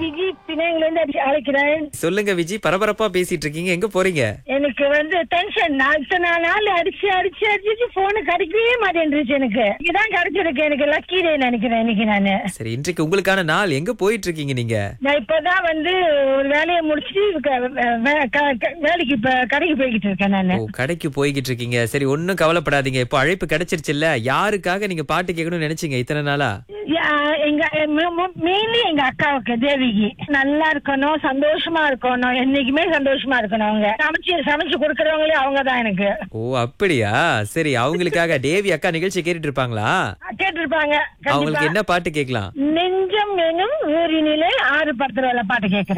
விஜி பிணையங்கள்ல இருந்து அடி- அழைக்கிறேன் சொல்லுங்க விஜி பரபரப்பா பேசிட்டு இருக்கீங்க எங்க போறீங்க எனக்கு வந்து டென்ஷன் நான் இத்தனை நாள் அடிச்சு அடிச்சு அடிச்சு போனு கிடைக்கவே மாட்டேன்ருச்சு எனக்கு இதுதான் கிடைச்சிருக்கு எனக்கு லக்கி டே நினைக்கிறேன் இன்னைக்கு நானு சரி இன்றைக்கு உங்களுக்கான நாள் எங்க போயிட்டு இருக்கீங்க நீங்க நான் இப்பதான் வந்து ஒரு வேலையை முடிச்சுட்டு க- வே- க- க- வேலைக்கு இப்ப கடைக்கு போய்கிட்டு இருக்கேன் நானு ஓ கடைக்கு போய்கிட்டு இருக்கீங்க சரி ஒண்ணும் கவலைப்படாதீங்க இப்போ அழைப்பு கிடைச்சிருச்சுல்ல யாருக்காக நீங்க பாட்டு கேட்கணும்னு நினைச்சீங்க இத்தனை நாளா யா- எங்க மெயின்லி எங்க அக்காவுக்கு தேவிக்கு நல்லா இருக்கணும் சந்தோஷமா இருக்கணும் என்னைக்குமே சந்தோஷமா இருக்கணும் அவங்க சமைச்சு சமைச்சு கொடுக்கறவங்களே அவங்க தான் எனக்கு ஓ அப்படியா சரி அவங்களுக்காக தேவி அக்கா நிகழ்ச்சி கேட்டுட்டு இருப்பாங்களா கேட்டிருப்பாங்க அவங்களுக்கு கண்டிப்பா என்ன பாட்டு கேட்கலாம் நெஞ்சம் எனும் ஊரினிலே ஆறு பத்து ரூபாய் பாட்டு கேட்கிறேன்